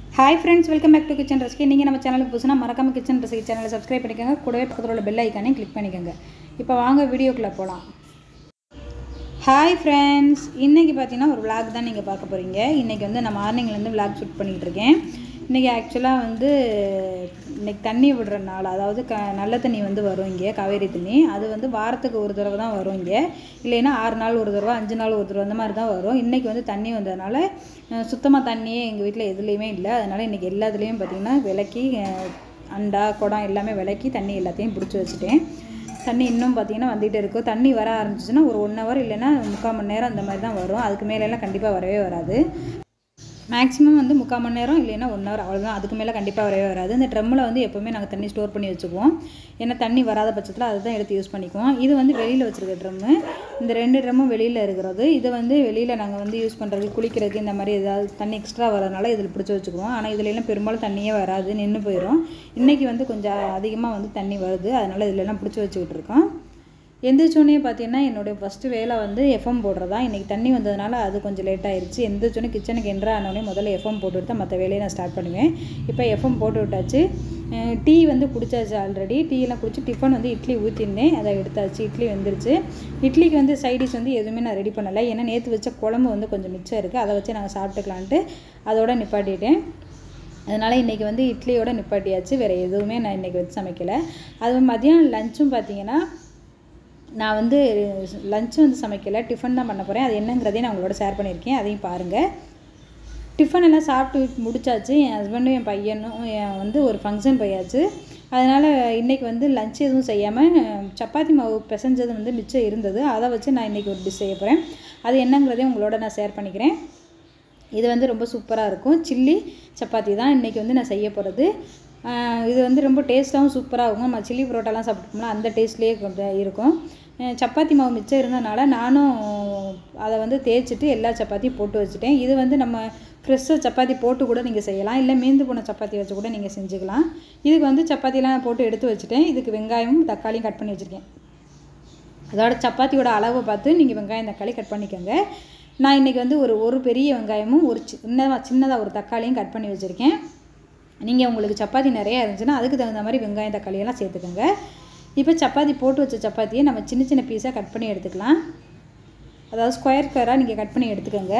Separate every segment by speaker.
Speaker 1: hi friends welcome back to kitchen recipe நீங்கள் நம்ம சேனலுக்கு புதுசுனா மறக்காம கிச்சன் ரெசிபி சேனலை சப்ஸ்கிரைப் பண்ணிக்கோங்க கூடவே பக்கத்தில் உள்ள பெல் ஐக்கானையும் கிளிக் பண்ணிக்கோங்க இப்போ வாங்க வீடியோக்குள்ளே போகலாம் ஹாய் ஃப்ரெண்ட்ஸ் இன்றைக்கி பார்த்தீங்கன்னா ஒரு vlog தான் நீங்கள் பார்க்க போகிறீங்க இன்றைக்கி வந்து நான் மார்னிங்லேருந்து vlog ஷூட் பண்ணிகிட்டு இருக்கேன் இன்றைக்கி ஆக்சுவலாக வந்து இன்றைக்கி தண்ணி விடுற நாள் அதாவது க நல்ல தண்ணி வந்து வரும் இங்கே காவேரி தண்ணி அது வந்து வாரத்துக்கு ஒரு தடவை தான் வரும் இங்கே இல்லைன்னா ஆறு நாள் ஒரு தடவை அஞ்சு நாள் ஒரு தடவை அந்த மாதிரி தான் வரும் இன்றைக்கி வந்து தண்ணி வந்ததுனால சுத்தமாக தண்ணியே எங்கள் வீட்டில் எதுலேயுமே இல்லை அதனால் இன்றைக்கி எல்லாத்துலேயும் பார்த்திங்கன்னா விளக்கி அஹ், அண்டா குடம் எல்லாமே விளக்கி தண்ணி எல்லாத்தையும் பிடிச்சி வச்சுட்டேன் தண்ணி இன்னும் பார்த்தீங்கன்னா வந்துகிட்டே இருக்கும் தண்ணி வர ஆரம்பிச்சிச்சுன்னா ஒரு ஒன் ஹவர் இல்லைன்னா முக்கால் மணி நேரம் அந்த மாதிரி தான் வரும் அதுக்கு மேலெல்லாம் கண்டிப்பாக வரவே வராது மேக்ஸிமம் வந்து முக்கால் மணி நேரம் இல்லைன்னா ஒன் ஹவர் அவ்வளோதான் அதுக்கு மேலே கண்டிப்பாக வரவே வராது இந்த ட்ரம்மில் வந்து எப்போவுமே நாங்கள் தண்ணி ஸ்டோர் பண்ணி வச்சுக்குவோம் ஏன்னா தண்ணி வராத பட்சத்தில் அதை தான் எடுத்து யூஸ் பண்ணிக்குவோம் இது வந்து வெளியில் வச்சுருக்க ட்ரம்மு இந்த ரெண்டு ட்ரம்மும் வெளியில் இருக்கிறது இது வந்து வெளியில் நாங்கள் வந்து யூஸ் பண்ணுறதுக்கு குளிக்கிறதுக்கு இந்த மாதிரி ஏதாவது தண்ணி எக்ஸ்ட்ரா வரதுனால இதில் பிடிச்சி வச்சுக்குவோம் ஆனால் இதுல எல்லாம் பெரும்பாலும் தண்ணியே வராது நின்று போயிடும் இன்றைக்கி வந்து கொஞ்சம் அதிகமாக வந்து தண்ணி வருது அதனால் இதுல எல்லாம் பிடிச்சி வச்சுக்கிட்டு இருக்கோம் எந்திரிச்சோடனே பார்த்தீங்கன்னா என்னுடைய ஃபஸ்ட்டு வேலை வந்து எஃப்எம் போடுறதா இன்றைக்கி தண்ணி வந்ததுனால அது கொஞ்சம் லேட் ஆயிருச்சு எந்திரிச்சோடனே கிச்சனுக்கு என்ட்ரு ஆனோடனே முதல்ல எஃப்எம் போட்டு விட்டு மற்ற வேலையை நான் ஸ்டார்ட் பண்ணுவேன் இப்போ எஃப்எம் போட்டு விட்டாச்சு அஹ் டீ வந்து குடிச்சாச்சு ஆல்ரெடி டீயெல்லாம் குடிச்சு டிஃபன் வந்து இட்லி ஊற்றிருந்தேன் அதை எடுத்தாச்சு இட்லி வந்துருச்சு இட்லிக்கு வந்து சைடிஷ் வந்து எதுவுமே நான் ரெடி பண்ணலை ஏன்னா நேற்று வச்ச குழம்பு வந்து கொஞ்சம் மிச்சம் இருக்குது அதை வச்சு நாங்கள் சாப்பிட்டுக்கலான்ட்டு அதோட நிப்பாட்டிட்டேன் அதனால் இன்றைக்கி வந்து இட்லியோட நிப்பாட்டியாச்சு வேறு எதுவுமே நான் இன்றைக்கி வச்சு சமைக்கலை அது மதியானம் லஞ்சும் பார்த்தீங்கன்னா நான் வந்து லஞ்ச் வந்து சமைக்கலை டிஃபன் தான் பண்ண போகிறேன் அது என்னங்கிறதையும் நான் உங்களோட ஷேர் பண்ணியிருக்கேன் அதையும் பாருங்கள் டிஃபன் எல்லாம் சாப்பிட்டு முடிச்சாச்சு என் ஹஸ்பண்டும் என் பையனும் என் வந்து ஒரு ஃபங்க்ஷன் போயாச்சு அதனால் இன்றைக்கி வந்து லஞ்ச் எதுவும் செய்யாமல் சப்பாத்தி மாவு பிசைஞ்சது வந்து மிச்சம் இருந்தது அதை வச்சு நான் இன்றைக்கி ஒரு டிஷ் செய்ய போகிறேன் அது என்னங்கிறதையும் உங்களோட நான் ஷேர் பண்ணிக்கிறேன் இது வந்து ரொம்ப சூப்பராக இருக்கும் சில்லி சப்பாத்தி தான் இன்றைக்கி வந்து நான் செய்ய போகிறது இது வந்து ரொம்ப டேஸ்ட்டாகவும் சூப்பராக இருக்கும் நம்ம சில்லி பரோட்டாலாம் சாப்பிட்டோம்னா அந்த டேஸ்ட்லேயே கொஞ்சம் இருக்கும் அஹ் சப்பாத்தி மாவு மிச்சம் இருந்ததுனால நானும் அதை வந்து தேய்ச்சிட்டு எல்லா சப்பாத்தியும் போட்டு வச்சுட்டேன் இது வந்து நம்ம ஃப்ரெஷ்ஷாக சப்பாத்தி போட்டு கூட நீங்கள் செய்யலாம் இல்லை மீந்து போன சப்பாத்தி வச்சு கூட நீங்கள் செஞ்சுக்கலாம் இதுக்கு வந்து சப்பாத்திலாம் போட்டு எடுத்து வச்சுட்டேன் இதுக்கு வெங்காயமும் தக்காளியும் கட் பண்ணி வச்சுருக்கேன் அதோட சப்பாத்தியோட அளவை பார்த்து நீங்கள் வெங்காயம் தக்காளி கட் பண்ணிக்கோங்க நான் இன்றைக்கி வந்து ஒரு ஒரு பெரிய வெங்காயமும் ஒரு சின்னதாக சின்னதாக ஒரு தக்காளியும் கட் பண்ணி வச்சுருக்கேன் நீங்கள் உங்களுக்கு சப்பாத்தி நிறையா இருந்துச்சுன்னா அதுக்கு தகுந்த மாதிரி வெங்காயம் தக்காளியெல்லாம் சேர்த்துக்கோங்க இப்போ சப்பாத்தி போட்டு வச்ச சப்பாத்தியை நம்ம சின்ன சின்ன பீஸாக கட் பண்ணி எடுத்துக்கலாம் அதாவது ஸ்கொயர் ஸ்கொயராக நீங்கள் கட் பண்ணி எடுத்துக்கோங்க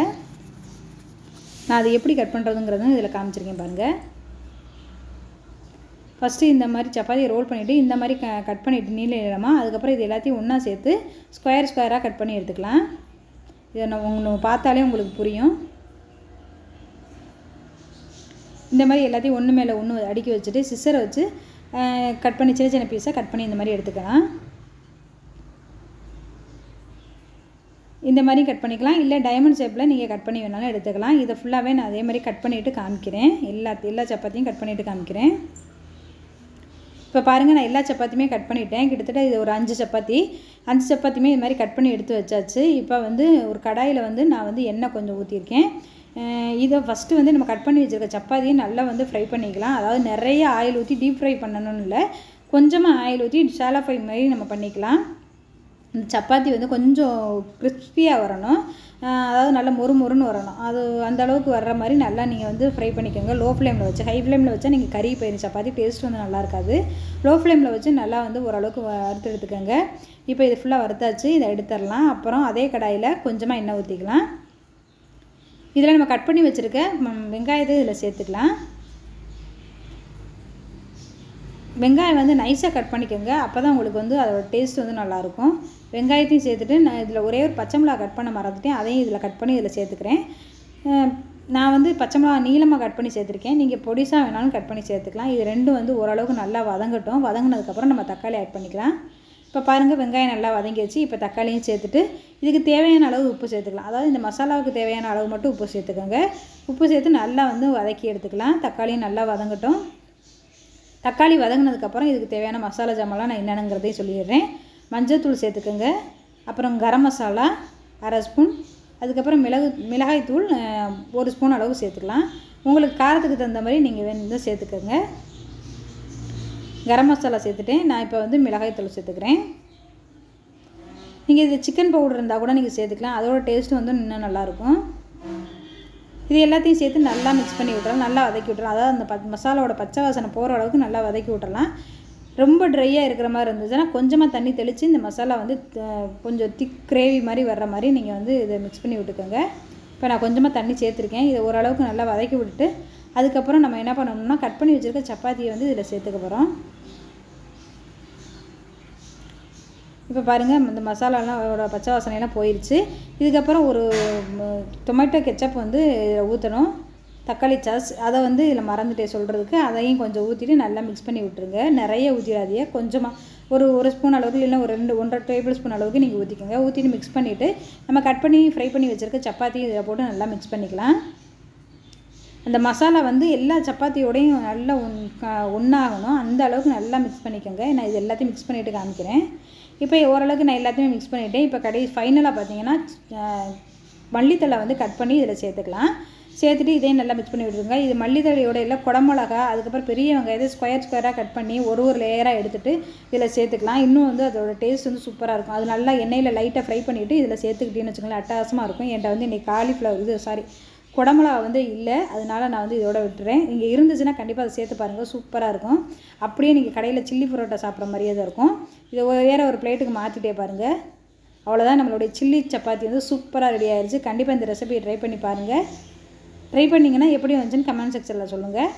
Speaker 1: நான் அதை எப்படி கட் பண்ணுறதுங்கிறதும் இதில் காமிச்சிருக்கேன் பாருங்கள் ஃபஸ்ட்டு இந்த மாதிரி சப்பாத்தியை ரோல் பண்ணிவிட்டு இந்த மாதிரி க கட் பண்ணிவிட்டு நீள நீளமாக அதுக்கப்புறம் இது எல்லாத்தையும் ஒன்றா சேர்த்து ஸ்கொயர் ஸ்கொயராக கட் பண்ணி எடுத்துக்கலாம் இதை நான் உங்களுக்கு பார்த்தாலே உங்களுக்கு புரியும் இந்த மாதிரி எல்லாத்தையும் ஒன்று மேலே ஒன்று அடுக்கி வச்சுட்டு சிசரை வச்சு கட் பண்ணி சின்ன சின்ன பீஸாக கட் பண்ணி இந்த மாதிரி எடுத்துக்கலாம் இந்த மாதிரி கட் பண்ணிக்கலாம் இல்லை டைமண்ட் ஷேப்பில் நீங்கள் கட் பண்ணி வேணாலும் எடுத்துக்கலாம் இதை ஃபுல்லாகவே நான் அதே மாதிரி கட் பண்ணிவிட்டு காமிக்கிறேன் எல்லா எல்லா சப்பாத்தியும் கட் பண்ணிவிட்டு காமிக்கிறேன் இப்போ பாருங்கள் நான் எல்லா சப்பாத்தியுமே கட் பண்ணிட்டேன் கிட்டத்தட்ட இது ஒரு அஞ்சு சப்பாத்தி அஞ்சு சப்பாத்தியுமே இது மாதிரி கட் பண்ணி எடுத்து வச்சாச்சு இப்போ வந்து ஒரு கடாயில் வந்து நான் வந்து எண்ணெய் கொஞ்சம் ஊற்றிருக்கேன் அஹ் இதை ஃபஸ்ட்டு வந்து நம்ம கட் பண்ணி வச்சுருக்க சப்பாத்தியை நல்லா வந்து ஃப்ரை பண்ணிக்கலாம் அதாவது நிறைய ஆயில் ஊற்றி டீப் ஃப்ரை பண்ணணும்னு இல்லை கொஞ்சமாக ஆயில் ஊற்றி ஷாலா ஃப்ரை மாதிரி நம்ம பண்ணிக்கலாம் இந்த சப்பாத்தி வந்து கொஞ்சம் கிறிஸ்பியாக வரணும் அஹ் அதாவது நல்லா மொறு மொறுன்னு வரணும் அது அந்த அளவுக்கு வர்ற மாதிரி நல்லா நீங்கள் வந்து ஃப்ரை பண்ணிக்கோங்க லோ ஃப்ளேமில் வச்சு ஹை ஃப்ளேமில் வச்சா நீங்கள் கறி போயிடும் சப்பாத்தி டேஸ்ட் வந்து நல்லா இருக்காது லோ ஃப்ளேமில் வச்சு நல்லா வந்து ஓரளவுக்கு வறுத்து எடுத்துக்கோங்க இப்போ இது ஃபுல்லாக வறுத்தாச்சு இதை எடுத்துடலாம் அப்புறம் அதே கடாயில் கொஞ்சமாக எண்ணெய் ஊற்றிக்கலாம் இதில் நம்ம கட் பண்ணி வச்சுருக்க ம், வெங்காயத்தை இதில் சேர்த்துக்கலாம் வெங்காயம் வந்து நைஸாக கட் பண்ணிக்கோங்க அப்போ தான் உங்களுக்கு வந்து அதோட டேஸ்ட் வந்து நல்லாயிருக்கும் வெங்காயத்தையும் சேர்த்துட்டு நான் இதில் ஒரே ஒரு பச்சை மிளகா கட் பண்ண மறந்துட்டேன் அதையும் இதில் கட் பண்ணி இதில் சேர்த்துக்கிறேன் அஹ் நான் வந்து பச்சை மிளகா நீளமாக கட் பண்ணி சேர்த்துருக்கேன் நீங்கள் பொடிசாக வேணாலும் கட் பண்ணி சேர்த்துக்கலாம் இது ரெண்டும் வந்து ஓரளவுக்கு நல்லா வதங்கட்டும் வதங்கினதுக்கப்புறம் நம்ம தக்காளி ஆட் பண்ணிக்கலாம் இப்போ பாருங்கள் வெங்காயம் நல்லா வதங்கிடுச்சு இப்போ தக்காளியும் சேர்த்துட்டு இதுக்கு தேவையான அளவு உப்பு சேர்த்துக்கலாம் அதாவது இந்த மசாலாவுக்கு தேவையான அளவு மட்டும் உப்பு சேர்த்துக்கோங்க உப்பு சேர்த்து நல்லா வந்து வதக்கி எடுத்துக்கலாம் தக்காளியும் நல்லா வதங்கட்டும் தக்காளி வதங்கினதுக்கப்புறம் இதுக்கு தேவையான மசாலா ஜாமான்லாம் நான் என்னென்னங்கிறதையும் சொல்லிடுறேன் மஞ்சள்தூள் சேர்த்துக்கோங்க அப்புறம் கரம் மசாலா அரை ஸ்பூன் அதுக்கப்புறம் மிளகு மிளகாய்த்தூள் அஹ், ஒரு ஸ்பூன் அளவு சேர்த்துக்கலாம் உங்களுக்கு காரத்துக்கு தகுந்த மாதிரி நீங்கள் வேணும் சேர்த்துக்கோங்க கரம் மசாலா சேர்த்துட்டேன் நான் இப்போ வந்து மிளகாய்த்தூள் சேர்த்துக்கிறேன் நீங்கள் இது சிக்கன் பவுடர் இருந்தால் கூட நீங்கள் சேர்த்துக்கலாம் அதோட டேஸ்ட் வந்து இன்னும் நல்லாயிருக்கும் இது எல்லாத்தையும் சேர்த்து நல்லா மிக்ஸ் பண்ணி விட்றலாம் நல்லா வதக்கி விட்றலாம் அதாவது அந்த ப மசாலாவோட பச்சை வாசனை போகிற அளவுக்கு நல்லா வதக்கி விட்றலாம் ரொம்ப ட்ரையாக இருக்கிற மாதிரி இருந்துச்சுன்னா கொஞ்சமாக தண்ணி தெளித்து இந்த மசாலா வந்து த- கொஞ்சம் திக் கிரேவி மாதிரி வர்ற மாதிரி நீங்கள் வந்து இதை மிக்ஸ் பண்ணி விட்டுக்கோங்க இப்போ நான் கொஞ்சமாக தண்ணி சேர்த்துருக்கேன் இதை ஓரளவுக்கு நல்லா வதக்கி விட்டுட்டு அதுக்கப்புறம் நம்ம என்ன பண்ணணும்னா கட் பண்ணி வச்சுருக்க சப்பாத்தியை வந்து இதில் சேர்த்துக்க போகிறோம் இப்போ பாருங்கள் இந்த மசாலாலாம் அதோட பச்சை வாசனையெல்லாம் போயிடுச்சு இதுக்கப்புறம் ஒரு ம், டொமேட்டோ கெச்சப் வந்து இதில் ஊற்றணும் தக்காளி சாஸ் அதை வந்து இதில் மறந்துட்டேன் சொல்கிறதுக்கு அதையும் கொஞ்சம் ஊற்றிட்டு நல்லா மிக்ஸ் பண்ணி விட்ருங்க நிறைய ஊற்றிடாதீங்க கொஞ்சமாக ஒரு ஒரு ஸ்பூன் அளவுக்கு இல்லைன்னா ஒரு ரெண்டு ஒன்றரை டேபிள் ஸ்பூன் அளவுக்கு நீங்கள் ஊற்றிக்கோங்க ஊற்றிட்டு மிக்ஸ் பண்ணிவிட்டு நம்ம கட் பண்ணி ஃப்ரை பண்ணி வச்சுருக்க சப்பாத்தி இதில் போட்டு நல்லா மிக்ஸ் பண்ணிக்கலாம் அந்த மசாலா வந்து எல்லா சப்பாத்தியோடையும் நல்லா ஒன் க- ஒன்றாகணும் அந்த அளவுக்கு நல்லா மிக்ஸ் பண்ணிக்கோங்க நான் இது எல்லாத்தையும் மிக்ஸ் பண்ணிவிட்டு காமிக்கிறேன் இப்போ ஓரளவுக்கு நான் எல்லாத்தையுமே மிக்ஸ் பண்ணிவிட்டேன் இப்போ கடை ஃபைனலாக பார்த்தீங்கன்னா அஹ், மல்லித்தழை வந்து கட் பண்ணி இதில் சேர்த்துக்கலாம் சேர்த்துட்டு இதையும் நல்லா மிக்ஸ் பண்ணி விட்டுருங்க இது மல்லித்தழையோட எல்லாம் குடமிளகா அதுக்கப்புறம் பெரிய வெங்காயத்தை ஸ்கொயர் ஸ்கொயராக கட் பண்ணி ஒரு ஒரு லேயராக எடுத்துட்டு இதில் சேர்த்துக்கலாம் இன்னும் வந்து அதோட டேஸ்ட் வந்து சூப்பராக இருக்கும் அது நல்லா எண்ணெயில் லைட்டாக ஃப்ரை பண்ணிவிட்டு இதில் சேர்த்துக்கிட்டீங்கன்னு வச்சுக்கோங்களேன் அட்டகாசமாக இருக்கும் என்கிட்ட வந்து இன்றைக்கி காலிஃப்ளவர் இது சாரி குடமிளகா வந்து இல்லை அதனால நான் வந்து இதோட விட்டுறேன் இங்கே இருந்துச்சுன்னா கண்டிப்பாக அதை சேர்த்து பாருங்கள் சூப்பராக இருக்கும் அப்படியே நீங்கள் கடையில் சில்லி பரோட்டா சாப்பிட்ற மாதிரியே தான் இருக்கும் இதை ஒரு- வேற ஒரு பிளேட்டுக்கு மாற்றிட்டே பாருங்கள் அவ்வளோதான் நம்மளுடைய சில்லி சப்பாத்தி வந்து சூப்பராக ரெடி ஆயிருச்சு கண்டிப்பாக இந்த ரெசிபியை ட்ரை பண்ணி பாருங்கள் ட்ரை பண்ணிங்கன்னா எப்படி வந்துச்சுன்னு கமெண்ட் செக்ஷனில் சொல்லுங்கள்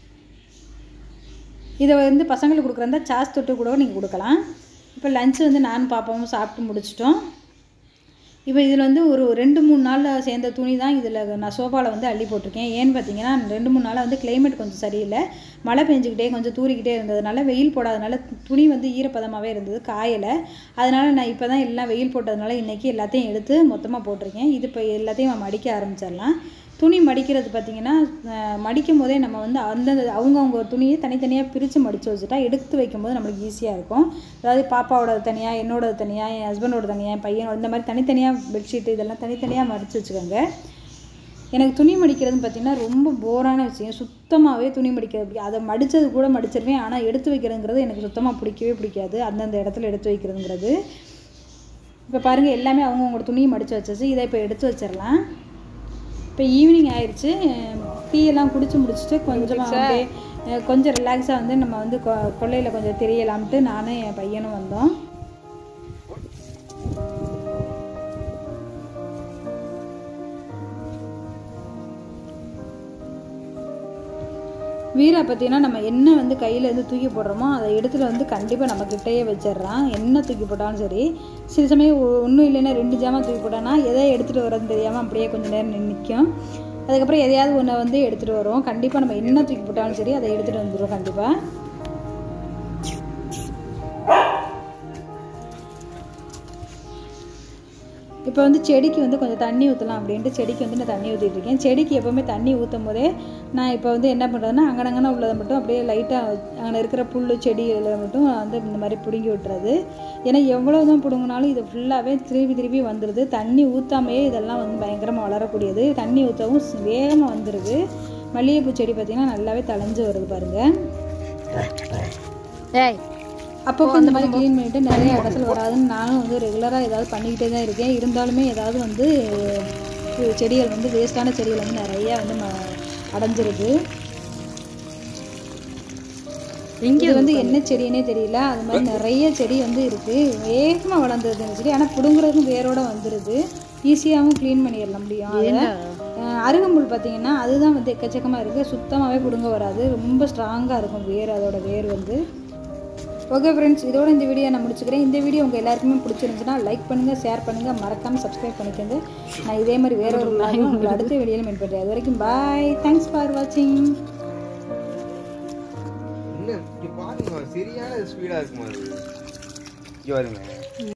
Speaker 1: இதை வந்து பசங்களுக்கு கொடுக்குறதா சாஸ் தொட்டு கூட நீங்கள் கொடுக்கலாம் இப்போ லஞ்சு வந்து நானும் பாப்பாவும் சாப்பிட்டு முடிச்சிட்டோம் இப்போ இதில் வந்து ஒரு ரெண்டு மூணு நாளில் சேர்ந்த துணி தான் இதில் நான் சோஃபாவில் வந்து அள்ளி போட்டிருக்கேன் ஏன்னு பார்த்தீங்கன்னா ரெண்டு மூணு நாளாக வந்து கிளைமேட் கொஞ்சம் சரியில்லை மழை பெஞ்சிக்கிட்டே கொஞ்சம் தூரிக்கிட்டே இருந்ததுனால வெயில் போடாதனால துணி வந்து ஈரப்பதமாகவே இருந்தது காயலை அதனால் நான் இப்போ தான் எல்லாம் வெயில் போட்டதுனால இன்றைக்கி எல்லாத்தையும் எடுத்து மொத்தமாக போட்டிருக்கேன் இது இப்போ எல்லாத்தையும் நம்ம மடிக்க ஆரம்பிச்சிடலாம் துணி மடிக்கிறது பார்த்திங்கன்னா அஹ், மடிக்கும் போதே நம்ம வந்து அந்தந்த அவங்கவுங்க துணியை தனித்தனியாக பிரித்து மடித்து வச்சுட்டா எடுத்து வைக்கும்போது நம்மளுக்கு ஈஸியாக இருக்கும் அதாவது பாப்பாவோட தனியாக என்னோட தனியாக என் ஹஸ்பண்டோட தனியாக என் பையனோட இந்த மாதிரி தனித்தனியாக பெட்ஷீட் இதெல்லாம் தனித்தனியாக மடித்து வச்சுக்கோங்க எனக்கு துணி மடிக்கிறதுன்னு பார்த்தீங்கன்னா ரொம்ப போரான விஷயம் சுத்தமாகவே துணி மடிக்கிறது பிடிக்கும் அதை மடித்தது கூட மடிச்சிருவேன் ஆனால் எடுத்து வைக்கிறதுங்கிறது எனக்கு சுத்தமாக பிடிக்கவே பிடிக்காது அந்தந்த இடத்துல எடுத்து வைக்கிறதுங்கிறது இப்போ பாருங்கள் எல்லாமே அவங்கவுங்களோட துணியை மடித்து வச்சாச்சு இதை இப்போ எடுத்து வச்சிடலாம் இப்போ ஈவினிங் ஆயிடுச்சு டீ எல்லாம் குடிச்சு முடிச்சுட்டு கொஞ்சமாக அப்படியே அஹ், கொஞ்சம் ரிலாக்ஸாக வந்து நம்ம வந்து கொ- கொல்லையில் கொஞ்சம் தெரியலாம்ட்டு நானும் என் பையனும் வந்தோம் வீரா பார்த்தீங்கன்னா நம்ம என்ன வந்து கையில் இருந்து தூக்கி போடுறோமோ அதை எடுத்துகிட்டு வந்து கண்டிப்பாக நம்ம கிட்டேயே வச்சிடுறான் என்ன தூக்கி போட்டாலும் சரி சில சமயம் ஒன்றும் இல்லைன்னா ரெண்டு ஜாமான் தூக்கி போட்டானா எதை எடுத்துகிட்டு வரதுன்னு தெரியாமல் அப்படியே கொஞ்சம் நேரம் நிற்கும் அதுக்கப்புறம் எதையாவது ஒன்றை வந்து எடுத்துகிட்டு வரும் கண்டிப்பாக நம்ம என்ன தூக்கி போட்டாலும் சரி அதை எடுத்துகிட்டு வந்துடும் கண்டிப்பாக இப்போ வந்து செடிக்கு வந்து கொஞ்சம் தண்ணி ஊற்றலாம் அப்படின்ட்டு செடிக்கு வந்து நான் தண்ணி ஊற்றிட்டு இருக்கேன் செடிக்கு எப்போவுமே தண்ணி ஊற்றும் போதே நான் இப்போ வந்து என்ன பண்ணுறதுன்னா அங்கனங்கன உள்ளதை மட்டும் அப்படியே லைட்டாக அங்கே இருக்கிற புல் செடி இதில் மட்டும் வந்து இந்த மாதிரி பிடுங்கி விட்டுறது ஏன்னா எவ்வளோ தான் பிடுங்கினாலும் இது ஃபுல்லாகவே திருப்பி திருப்பி வந்துடுது தண்ணி ஊற்றாமையே இதெல்லாம் வந்து பயங்கரமாக வளரக்கூடியது தண்ணி ஊற்றவும் வேகமாக வந்துடுது மல்லிகைப்பூ செடி பார்த்திங்கன்னா நல்லாவே தளைஞ்சு வருது பாருங்கள்
Speaker 2: ஏய்
Speaker 1: அப்பப்போ இந்த மாதிரி க்ளீன் பண்ணிட்டு நிறைய இடத்துல வராதுன்னு நானும் வந்து ரெகுலராக ஏதாவது பண்ணிக்கிட்டே தான் இருக்கேன் இருந்தாலுமே ஏதாவது வந்து அஹ், செடிகள் வந்து வேஸ்ட்டான செடிகள் வந்து நிறைய வந்து ம அடைஞ்சிருது இது வந்து என்ன செடின்னே தெரியல அது மாதிரி நிறைய செடி வந்து இருக்குது வேகமாக வளர்ந்துருது இந்த செடி ஆனால் பிடுங்குறதுக்கும் வேரோட வந்துடுது ஈஸியாகவும் க்ளீன் பண்ணிடலாம் முடியும் அதை அஹ், அருகம்புல் பார்த்தீங்கன்னா அதுதான் வந்து எக்கச்சக்கமாக இருக்குது சுத்தமாகவே பிடுங்க வராது ரொம்ப ஸ்ட்ராங்காக இருக்கும் வேர் அதோட வேர் வந்து ஓகே ஃப்ரெண்ட்ஸ் இதோட இந்த வீடியோ நான் முடிச்சுக்கிறேன் இந்த வீடியோ உங்கள் எல்லாருக்குமே பிடிச்சிருந்துச்சுன்னா லைக் பண்ணுங்கள் ஷேர் பண்ணுங்கள் மறக்காமல் சப்ஸ்கிரைப் பண்ணிக்கோங்க நான் இதே மாதிரி வேற ஒரு vlog உம் உங்களை அடுத்த வீடியோவில் மீட் பண்ணுறேன் அது வரைக்கும் பாய் தேங்க்ஸ் ஃபார் வாட்சிங்
Speaker 3: என்ன இங்க பாருங்க சரியான ஸ்பீடா இருக்குமா அது இங்க பாருங்க